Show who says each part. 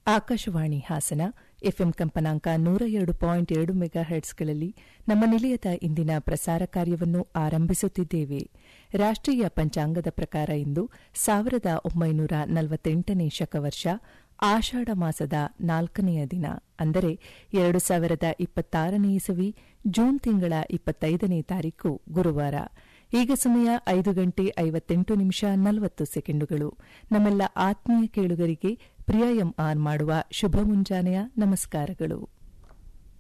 Speaker 1: Akashvani Hassan FM ಕಂಪನಾಂಕ ನೂರ ಎರಡು ಪಾಯಿಂಟ್ ಎರಡು ಮೆಗಾ ಹೆಡ್ಸ್ಗಳಲ್ಲಿ ನಮ್ಮ ನಿಲಯದ ಇಂದಿನ ಪ್ರಸಾರ ಕಾರ್ಯವನ್ನು ಆರಂಭಿಸುತ್ತಿದ್ದೇವೆ ರಾಷ್ಟೀಯ ಪಂಚಾಂಗದ ಪ್ರಕಾರ ಇಂದು ಸಾವಿರದ ಒಂಬೈನೂರ ನಲವತ್ತೆಂಟನೇ ಶಕವರ್ಷ ಆಷಾಢ ಮಾಸದ ನಾಲ್ಕನೆಯ ದಿನ ಅಂದರೆ ಎರಡು ಸಾವಿರದ ಇಪ್ಪತ್ತಾರನೇ ಇಸವಿ ಜೂನ್ ತಿಂಗಳ ಇಪ್ಪತ್ತೈದನೇ ತಾರೀಕು ಗುರುವಾರ ಈಗ ಸಮಯ ಐದು ಗಂಟೆ ಐವತ್ತೆಂಟು ನಿಮಿಷ ನಲವತ್ತು ಸೆಕೆಂಡುಗಳು ನಮ್ಮೆಲ್ಲ ಆತ್ಮೀಯ ಕೇಳುಗರಿಗೆ ಪ್ರಿಯ ಎಂಆರ್ ಮಾಡುವ ಶುಭ ಮುಂಜಾನೆಯ ನಮಸ್ಕಾರಗಳು